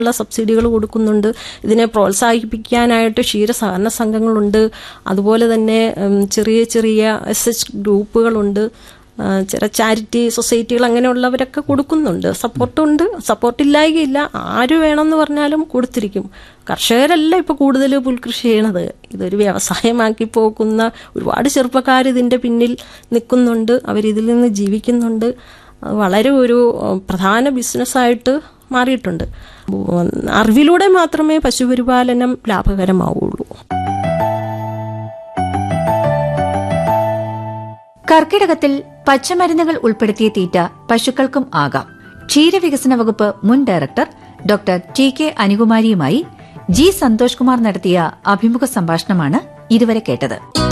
ഉള്ള സബ്സിഡികൾ കൊടുക്കുന്നുണ്ട് ഇതിനെ പ്രോത്സാഹിപ്പിക്കാനായിട്ട് ക്ഷീര സഹകരണ സംഘങ്ങളുണ്ട് അതുപോലെ തന്നെ ഉം, ചെറിയ ചെറിയ എസ് എച്ച് ഗ്രൂപ്പുകളുണ്ട് ആ, ചില ചാരിറ്റി സൊസൈറ്റികൾ അങ്ങനെയുള്ളവരൊക്കെ കൊടുക്കുന്നുണ്ട് സപ്പോർട്ടുണ്ട് സപ്പോർട്ട് ഇല്ലായികയില്ല ആര് വേണമെന്ന് പറഞ്ഞാലും കൊടുത്തിരിക്കും കർഷകരല്ല ഇപ്പോൾ കൂടുതൽ പുൽകൃഷി ചെയ്യണത് ഇതൊരു വ്യവസായമാക്കി പോകുന്ന ഒരുപാട് ചെറുപ്പക്കാർ ഇതിൻ്റെ പിന്നിൽ നിൽക്കുന്നുണ്ട് അവരിതിൽ നിന്ന് ജീവിക്കുന്നുണ്ട് അത് വളരെ ഒരു ഉം, പ്രധാന ബിസിനസ്സായിട്ട് മാറിയിട്ടുണ്ട് ഉം, അറിവിലൂടെ മാത്രമേ പശുപരിപാലനം ലാഭകരമാവുള്ളൂ കർക്കിടകത്തിൽ പച്ചമരുന്നുകൾ ഉൾപ്പെടുത്തിയ തീറ്റ പശുക്കൾക്കും ആകാം ക്ഷീരവികസന വകുപ്പ് മുൻ ഡയറക്ടർ ഡോക്ടർ ടി കെ അനുകുമാരിയുമായി ജി സന്തോഷ് കുമാർ നടത്തിയ അഭിമുഖ സംഭാഷണമാണ് ഇതുവരെ കേട്ടത്